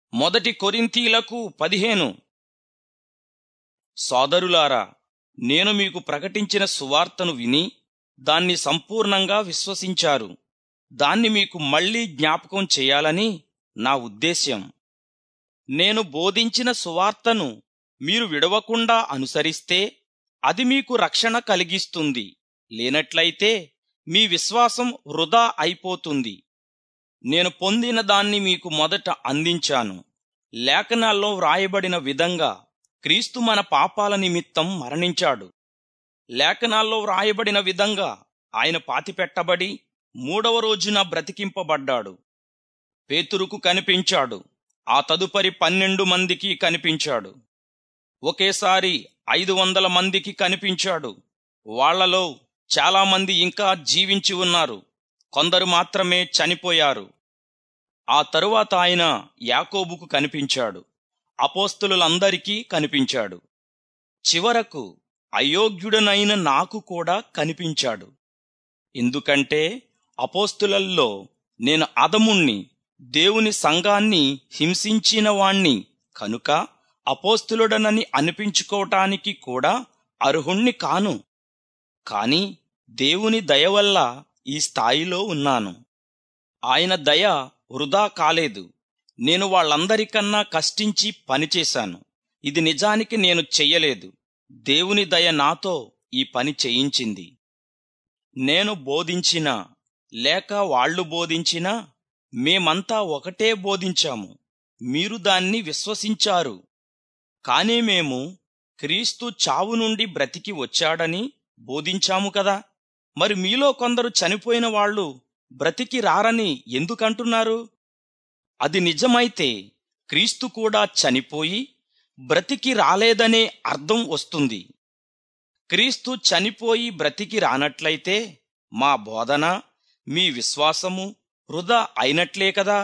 మొదటి కొరింథీలకు పదిహేను సోదరులారా నేను మీకు ప్రకటించిన సువార్తను విని దాన్ని సంపూర్ణంగా విశ్వసించారు దాన్ని మీకు మళ్ళీ జ్ఞాపకం చేయాలని నా ఉద్దేశ్యం నేను బోధించిన సువార్తను మీరు విడవకుండా అనుసరిస్తే అది మీకు రక్షణ కలిగిస్తుంది లేనట్లయితే మీ విశ్వాసం వృధా అయిపోతుంది నేను పొందిన దాన్ని మీకు మొదట అందించాను లేఖనాల్లో వ్రాయబడిన విధంగా క్రీస్తు మన పాపాల నిమిత్తం మరణించాడు లేఖనాల్లో వ్రాయబడిన విధంగా ఆయన పాతిపెట్టబడి మూడవ రోజున బ్రతికింపబడ్డాడు పేతురుకు కనిపించాడు ఆ తదుపరి పన్నెండు మందికి కనిపించాడు ఒకేసారి ఐదు వందల మందికి కనిపించాడు వాళ్లలో చాలా మంది ఇంకా జీవించి ఉన్నారు కొందరు మాత్రమే చనిపోయారు ఆ తరువాత ఆయన యాకోబుకు కనిపించాడు అపోస్తులందరికీ కనిపించాడు చివరకు అయోగ్యుడనైన నాకు కూడా కనిపించాడు ఎందుకంటే అపోస్తులల్లో నేను అదముణ్ణి దేవుని సంఘాన్ని హింసించిన వాణ్ణి కనుక అపోస్తులుడనని అనిపించుకోవటానికి కూడా అర్హుణ్ణి కాను కాని దేవుని దయ వల్ల ఈ స్థాయిలో ఉన్నాను ఆయన దయ వృధా కాలేదు నేను వాళ్ళందరికన్నా కష్టించి పనిచేశాను ఇది నిజానికి నేను చెయ్యలేదు దేవుని దయ నాతో ఈ పని చేయించింది నేను బోధించినా లేక వాళ్ళు బోధించినా మేమంతా ఒకటే బోధించాము మీరు దాన్ని విశ్వసించారు కానీ మేము క్రీస్తు చావు నుండి బ్రతికి వచ్చాడని బోధించాము కదా మరి మీలో కొందరు చనిపోయిన వాళ్ళు బ్రతికి రారని ఎందుకంటున్నారు అది నిజమైతే క్రీస్తు కూడా చనిపోయి బ్రతికి రాలేదనే అర్థం వస్తుంది క్రీస్తు చనిపోయి బ్రతికి రానట్లయితే మా బోధన మీ విశ్వాసము వృధా అయినట్లే కదా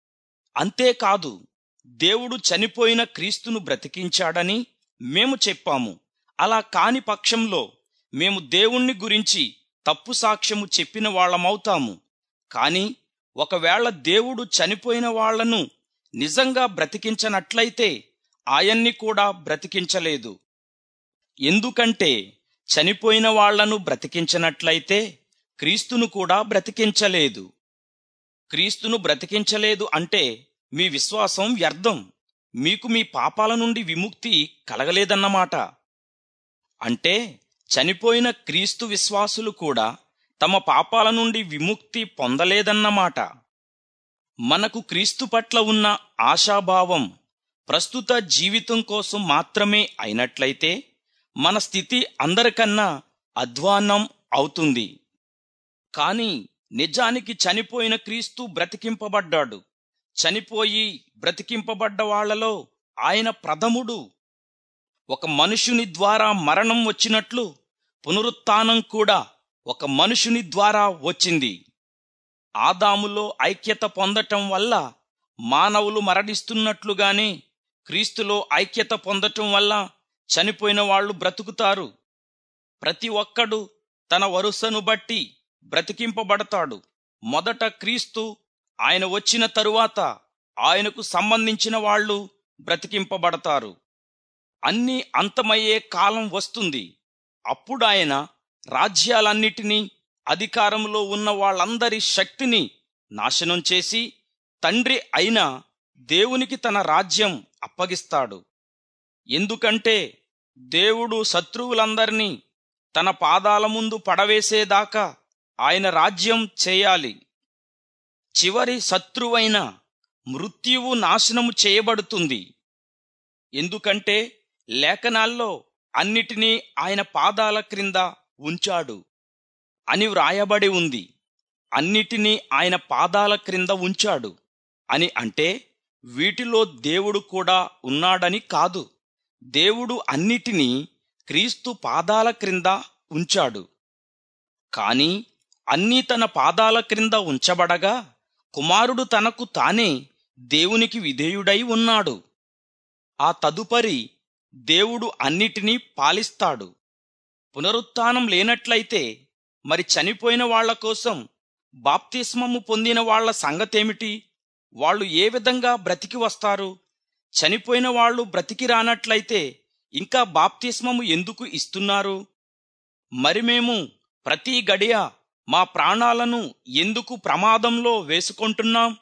అంతేకాదు దేవుడు చనిపోయిన క్రీస్తును బ్రతికించాడని మేము చెప్పాము అలా కాని పక్షంలో మేము దేవుణ్ణి గురించి తప్పు సాక్ష్యము చెప్పిన వాళ్ళమవుతాము కాని ఒకవేళ దేవుడు చనిపోయిన వాళ్లను నిజంగా బ్రతికించనట్లయితే ఆయన్ని కూడా బ్రతికించలేదు ఎందుకంటే చనిపోయిన వాళ్లను బ్రతికించనట్లయితే క్రీస్తును కూడా బ్రతికించలేదు క్రీస్తును బ్రతికించలేదు అంటే మీ విశ్వాసం వ్యర్థం మీకు మీ పాపాల నుండి విముక్తి కలగలేదన్నమాట అంటే చనిపోయిన క్రీస్తు విశ్వాసులు కూడా తమ పాపాల నుండి విముక్తి పొందలేదన్నమాట మనకు క్రీస్తు పట్ల ఉన్న ఆశాభావం ప్రస్తుత జీవితం కోసం మాత్రమే అయినట్లయితే మన స్థితి అందరికన్నా అధ్వాన్నం అవుతుంది కాని నిజానికి చనిపోయిన క్రీస్తు బ్రతికింపబడ్డాడు చనిపోయి బ్రతికింపబడ్డ వాళ్లలో ఆయన ప్రథముడు ఒక మనుషుని ద్వారా మరణం వచ్చినట్లు పునరుత్థానం కూడా ఒక మనుషుని ద్వారా వచ్చింది ఆదాములో ఐక్యత పొందటం వల్ల మానవులు మరణిస్తున్నట్లుగానే క్రీస్తులో ఐక్యత పొందటం వల్ల చనిపోయిన వాళ్ళు బ్రతుకుతారు ప్రతి ఒక్కడు తన వరుసను బట్టి బ్రతికింపబడతాడు మొదట క్రీస్తు ఆయన వచ్చిన తరువాత ఆయనకు సంబంధించిన వాళ్ళు బ్రతికింపబడతారు అన్నీ అంతమయ్యే కాలం వస్తుంది అప్పుడు ఆయన రాజ్యాలన్నిటినీ అధికారంలో ఉన్న వాళ్ళందరి శక్తిని నాశనం చేసి తండ్రి అయిన దేవునికి తన రాజ్యం అప్పగిస్తాడు ఎందుకంటే దేవుడు శత్రువులందరినీ తన పాదాల ముందు పడవేసేదాకా ఆయన రాజ్యం చేయాలి చివరి శత్రువైన మృత్యువు నాశనము చేయబడుతుంది ఎందుకంటే లేఖనాల్లో అన్నిటినీ ఆయన పాదాల క్రింద ఉంచాడు అని వ్రాయబడి ఉంది అన్నిటినీ ఆయన పాదాల క్రింద ఉంచాడు అని అంటే వీటిలో దేవుడు కూడా ఉన్నాడని కాదు దేవుడు అన్నిటినీ క్రీస్తు పాదాల క్రింద ఉంచాడు కాని అన్నీ తన పాదాల క్రింద ఉంచబడగా కుమారుడు తనకు తానే దేవునికి విధేయుడై ఉన్నాడు ఆ తదుపరి దేవుడు అన్నిటినీ పాలిస్తాడు పునరుత్థానం లేనట్లయితే మరి చనిపోయిన వాళ్ల కోసం బాప్తిస్మము పొందిన వాళ్ల సంగతేమిటి వాళ్ళు ఏ విధంగా బ్రతికి వస్తారు చనిపోయిన వాళ్ళు బ్రతికి రానట్లయితే ఇంకా బాప్తిస్మము ఎందుకు ఇస్తున్నారు మరి మేము ప్రతి గడియ మా ప్రాణాలను ఎందుకు ప్రమాదంలో వేసుకుంటున్నాం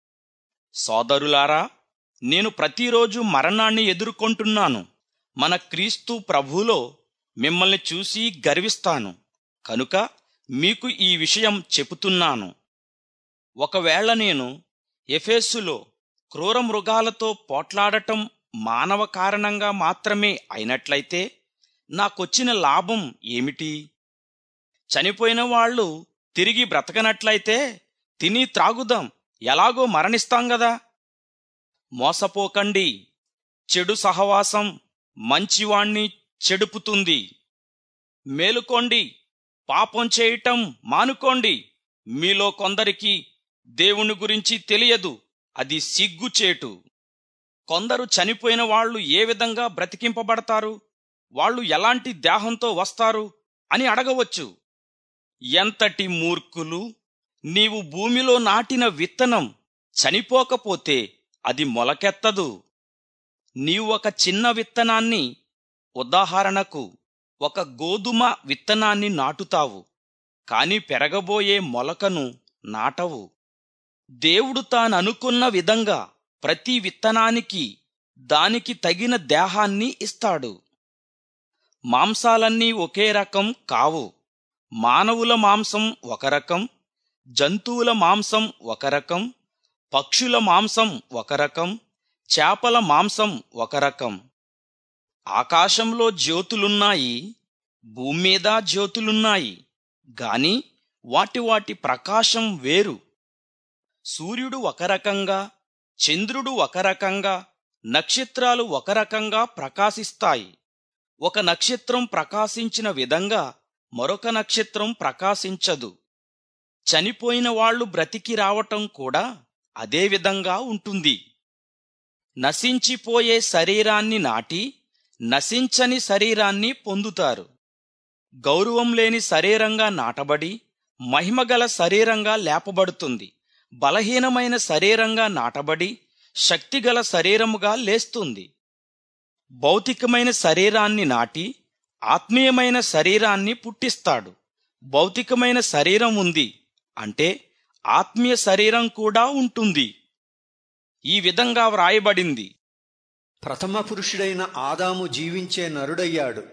సోదరులారా నేను ప్రతిరోజు మరణాన్ని ఎదుర్కొంటున్నాను మన క్రీస్తు ప్రభువులో మిమ్మల్ని చూసి గర్విస్తాను కనుక మీకు ఈ విషయం చెబుతున్నాను ఒకవేళ నేను ఎఫేసులో క్రూర మృగాలతో పోట్లాడటం మానవ కారణంగా మాత్రమే అయినట్లయితే నాకొచ్చిన లాభం ఏమిటి చనిపోయిన వాళ్ళు తిరిగి బ్రతకనట్లయితే తిని త్రాగుదాం ఎలాగో మరణిస్తాం గదా మోసపోకండి చెడు సహవాసం మంచివాణ్ణి చెడుపుతుంది మేలుకోండి పాపం చేయటం మానుకోండి మీలో కొందరికి దేవుని గురించి తెలియదు అది సిగ్గుచేటు కొందరు చనిపోయిన వాళ్ళు ఏ విధంగా బ్రతికింపబడతారు వాళ్ళు ఎలాంటి దేహంతో వస్తారు అని అడగవచ్చు ఎంతటి మూర్ఖులు నీవు భూమిలో నాటిన విత్తనం చనిపోకపోతే అది మొలకెత్తదు నీవు ఒక చిన్న విత్తనాన్ని ఉదాహరణకు ఒక గోధుమ విత్తనాన్ని నాటుతావు కాని పెరగబోయే మొలకను నాటవు దేవుడు తాననుకున్న విధంగా ప్రతి విత్తనానికి దానికి తగిన దేహాన్ని ఇస్తాడు మాంసాలన్నీ ఒకే రకం కావు మానవుల మాంసం ఒక రకం జంతువుల మాంసం ఒక రకం పక్షుల మాంసం ఒక రకం చేపల మాంసం ఒక రకం ఆకాశంలో జ్యోతులున్నాయి భూమి మీద జ్యోతులున్నాయి గాని వాటి వాటి ప్రకాశం వేరు సూర్యుడు ఒక రకంగా చంద్రుడు ఒక రకంగా నక్షత్రాలు ఒక రకంగా ప్రకాశిస్తాయి ఒక నక్షత్రం ప్రకాశించిన విధంగా మరొక నక్షత్రం ప్రకాశించదు చనిపోయిన వాళ్ళు బ్రతికి రావటం కూడా అదే విధంగా ఉంటుంది నశించిపోయే శరీరాన్ని నాటి నశించని శరీరాన్ని పొందుతారు గౌరవం లేని శరీరంగా నాటబడి మహిమగల శరీరంగా లేపబడుతుంది బలహీనమైన శరీరంగా నాటబడి శక్తిగల శరీరముగా లేస్తుంది భౌతికమైన శరీరాన్ని నాటి ఆత్మీయమైన శరీరాన్ని పుట్టిస్తాడు భౌతికమైన శరీరం ఉంది అంటే ఆత్మీయ శరీరం కూడా ఉంటుంది ఈ విధంగా వ్రాయబడింది ప్రథమ పురుషుడైన ఆదాము జీవించే నరుడయ్యాడు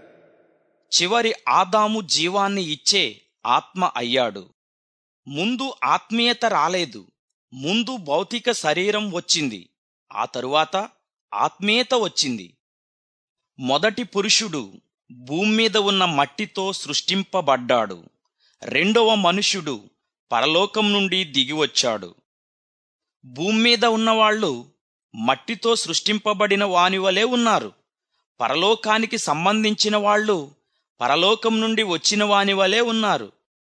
చివరి ఆదాము జీవాన్ని ఇచ్చే ఆత్మ అయ్యాడు ముందు ఆత్మీయత రాలేదు ముందు భౌతిక శరీరం వచ్చింది ఆ తరువాత ఆత్మీయత వచ్చింది మొదటి పురుషుడు భూమి మీద ఉన్న మట్టితో సృష్టింపబడ్డాడు రెండవ మనుష్యుడు పరలోకం నుండి దిగివచ్చాడు భూమి మీద ఉన్నవాళ్ళు మట్టితో సృష్టింపబడిన వాని వలె ఉన్నారు పరలోకానికి సంబంధించిన వాళ్ళు పరలోకం నుండి వచ్చిన వాని వలె ఉన్నారు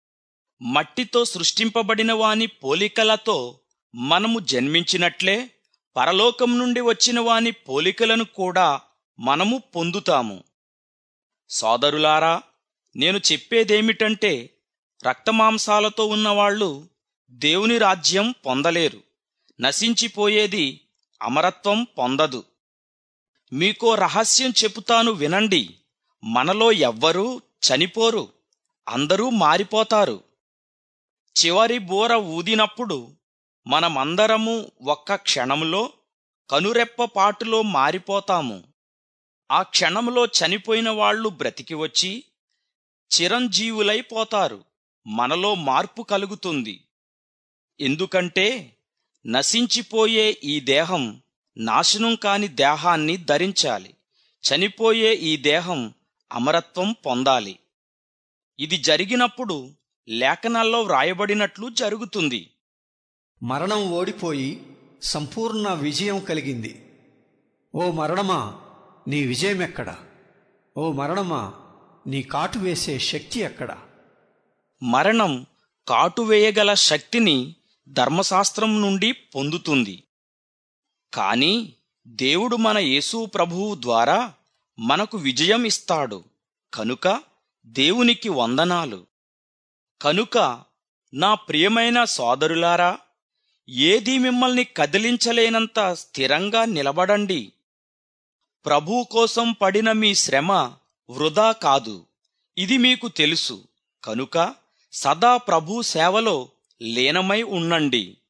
మట్టితో సృష్టింపబడిన వాని పోలికలతో మనము జన్మించినట్లే పరలోకం నుండి వచ్చిన వాని పోలికలను కూడా మనము పొందుతాము సోదరులారా నేను చెప్పేదేమిటంటే రక్తమాంసాలతో ఉన్నవాళ్ళు దేవుని రాజ్యం పొందలేరు నశించిపోయేది అమరత్వం పొందదు మీకో రహస్యం చెబుతాను వినండి మనలో ఎవ్వరూ చనిపోరు అందరూ మారిపోతారు చివరి బోర ఊదినప్పుడు మనమందరము ఒక్క క్షణంలో కనురెప్ప పాటులో మారిపోతాము ఆ క్షణంలో చనిపోయిన వాళ్ళు బ్రతికి వచ్చి చిరంజీవులైపోతారు మనలో మార్పు కలుగుతుంది ఎందుకంటే నశించిపోయే ఈ దేహం నాశనం కాని దేహాన్ని ధరించాలి చనిపోయే ఈ దేహం అమరత్వం పొందాలి ఇది జరిగినప్పుడు లేఖనాల్లో వ్రాయబడినట్లు జరుగుతుంది మరణం ఓడిపోయి సంపూర్ణ విజయం కలిగింది ఓ మరణమా నీ విజయం ఎక్కడా ఓ మరణమా నీ కాటు వేసే శక్తి ఎక్కడా మరణం కాటువేయగల శక్తిని ధర్మశాస్త్రం నుండి పొందుతుంది కాని దేవుడు మన యేసు ప్రభువు ద్వారా మనకు విజయం ఇస్తాడు కనుక దేవునికి వందనాలు కనుక నా ప్రియమైన సోదరులారా ఏదీ మిమ్మల్ని కదిలించలేనంత స్థిరంగా నిలబడండి ప్రభు కోసం పడిన మీ శ్రమ వృధా కాదు ఇది మీకు తెలుసు కనుక సదా ప్రభు సేవలో లీనమై ఉండండి